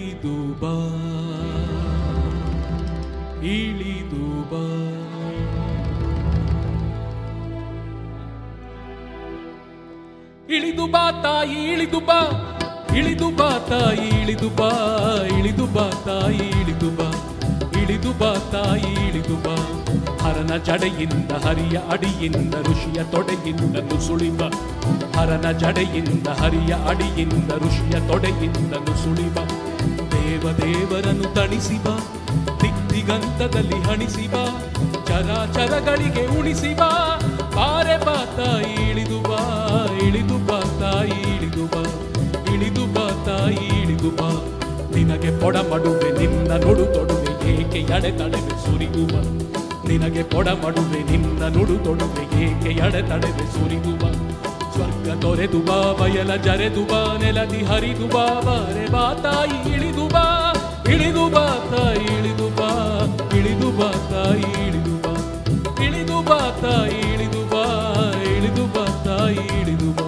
ಇಳಿದು ಬಾ ಇಳಿದು ಬಾ ಇಳಿದು ಬಾ ತಾಯಿ ಇಳಿದು ಬಾ ಇಳಿದು ಬಾ ತಾಯಿ ಇಳಿದು ಬಾ ಇಳಿದು ಬಾ ತಾಯಿ ಇಳಿದು ಬಾ ಇಳಿದು ಬಾ ತಾಯಿ ಇಳಿದು ಬಾ ಹರನ ಜಡೆಯಿಂದ ಹರಿಯ ಅಡಿಯಿಂದ ಋಷಿಯ ತೊಡೆಯಿಂದ ನುಸುಳಿಬ ಹರನ ಜಡೆಯಿಂದ ಹರಿಯ ಅಡಿಯಿಂದ ಋಷಿಯ ತೊಡೆಯಿಂದ ನುಸುಳಿಬ ದೇವ ದೇವರನ್ನು ತಣಿಸಿಬ ದಿಗ್ದಿಗಂತದಲ್ಲಿ ಹಣಿಸಿಬ ಚರಾಚರಗಳಿಗೆ ಉಣಿಸಿಬ ಬಾರೆ ಬಾ ತಾಯಿ ಇಳಿದು ಬಾ ಇಳಿದು ಬಾ ತಾಯಿ ಇಳಿದು ಬಾ ಇಳಿದು ಬಾ ತಾಯಿ ಇಳಿದು ಬಾ ನಿನಗೆ ಪೊಡ ಮಡುವೆ ನಿನ್ನ ನುಡು ತೊಡುವೆ ಏಕೆ ಎಡೆ ತಡೆವೆ ಸುರಿದು ಬಾ ನಿನಗೆ ಪೊಡ ಮಡುವೆ ನಿನ್ನ ನುಡು ತೊಡುವೆ ಏಕೆ ಎಡೆ ತಡೆವೆ ಸುರಿದು ಬಾ ಸ್ವರ್ಗ ತೊರೆದು ಬಾ ಬಯಲ ಜರೆದು ಬಾ ನೆಲದಿ ಹರಿದು ಬಾ ಬಾರೆ ಬಾ ತಾಯಿ ಇಳಿದು ಬಾ ಇಳಿದು ಬಾ ತಾಯಿ ಇಳಿದು ಬಾ ಇಳಿದು ಬಾ ತಾಯಿ ಇಳಿದು ಬಾ ಇಳಿದು ಬಾ ತಾಯಿ ಇಳಿದು ಬಾ ಇಳಿದು ಬಾ ತಾಯಿ ಇಳಿದು ಬಾ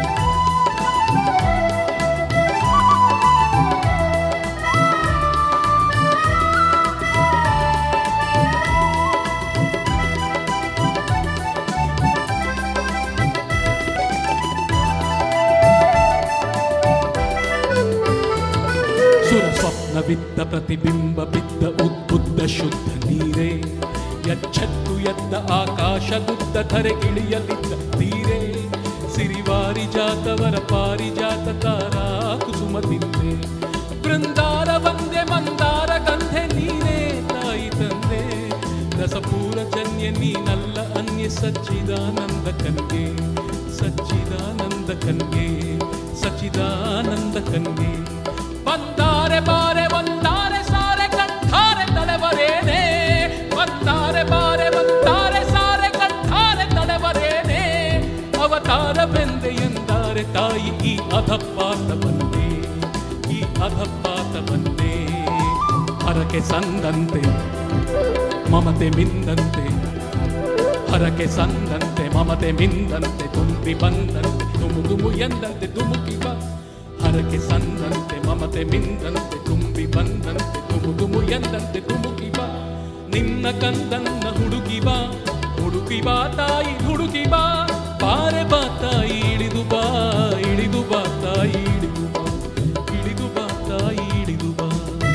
ಸುರ ಸ್ವಪ್ನವಿದ್ದ ಪ್ರತಿಬಿಂಬ ಬಿದ್ದ ಉದ್ಬುದ್ಧ ಶುದ್ಧ ನೀರೇ ಎಚ್ಚತ್ತು ಎದ್ದ ಆಕಾಶದುದ್ದ ಧರೆಗಿಳಿಯಲಿದ್ದ ತೀರೇ ಸಿರಿವಾರಿ ಜಾತವರ ಪಾರಿಜಾತ ತಾರಾ ಕುಸುಮ ತಿಂದೆ ಬೃಂದಾರ ಬಂದೆ ಮಂದಾರ ಗಂಧೆ ನೀನೇ ತಾಯಿ ತಂದೆ ರಸಪೂರ ಜನ್ಯ ನೀನಲ್ಲ ಅನ್ಯ ಸಚ್ಚಿದಾನಂದ ಕನ್ಗೆ ಸಚ್ಚಿದಾನಂದ ಕನ್ಗೆ ಸಚ್ಚಿದಾನಂದ ಕನ್ಗೆ ಬಂದಾರೆ ಬಾರೆ ಬಂದಾರೆ ಸಾರೆ ಕಂಠಾರೆ ತಲೆವರೇನೆ ಬಂದಾರೆ ಬಾರೆ ಬಂದಾರೆ ಸಾರೆ ಕಂಠಾರೆ ತಲೆವರೇನೆ ಅವತಾರ ಬೆಂದೆ ಎಂದಾರೆ ತಾಯಿ ಈ ಅಧಪಾತ ಬಂದೆ ಈ ಅಧಪಾತ ಬಂದೆ ಹರಕೆ ಸಂದಂತೆ ಮಮತೆ ಮಿಂದಂತೆ ಹರಕೆ ಸಂದಂತೆ ಮಮತೆ ಮಿಂದಂತೆ ತುಂಬಿ ಬಂದಂತೆ ತುಮು ತುಮು ಎಂದಂತೆ ತುಮುಕಿ ಬಾ ಹರಕೆ ಸಂದಂತೆ ಮಮತೆ ಮಿಂದಂತೆ ತುಂಬಿ ಬಂದಂತೆ ತುಮು ತುಮು ಎಂದಂತೆ ತುಮುಕಿ ಬಾ ನಿನ್ನ ಕಂದನ್ನ ಹುಡುಕಿ ಬಾ ಹುಡುಕಿ ಬಾ ತಾಯಿ ಹುಡುಕಿ ಬಾ ಬಾರೆ ಬಾ ತಾಯಿ ಇಳಿದು ಬಾ ಇಳಿದು ಬಾ ತಾಯಿ ಇಳಿದು ಬಾ ಇಳಿದು ಬಾ ತಾಯಿ ಇಳಿದು ಬಾ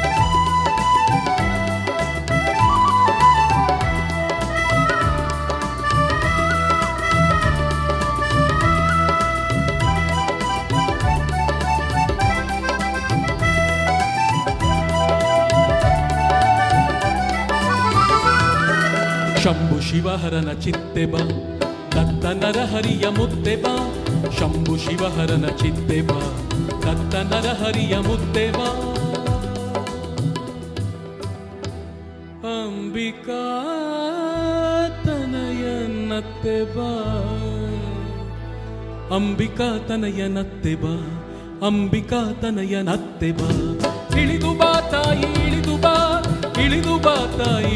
ಶಂಭು ಶಿವಹರನ ಚಿತ್ತೆ ಬಾ ದತ್ತ ನರಹರಿಯ ಮುತ್ತೆ ಬಾ ಶಂಭು ಶಿವಹರನ ಚಿತ್ತೆ ಬಾ ದತ್ತ ನರಹರಿಯ ಮುತ್ತೆ ಬಾ ಅಂಬಿಕಾ ತನಯನತ್ತೆ ಬಾ ಅಂಬಿಕಾ ತನಯನತ್ತೆ ಬಾ ಅಂಬಿಕಾ ತನಯನತ್ತೆ ಬಾ ಇಳಿದು ಬಾ ತಾಯಿ ಇಳಿದು ಬಾ ಇಳಿದು ಬಾ ತಾಯಿ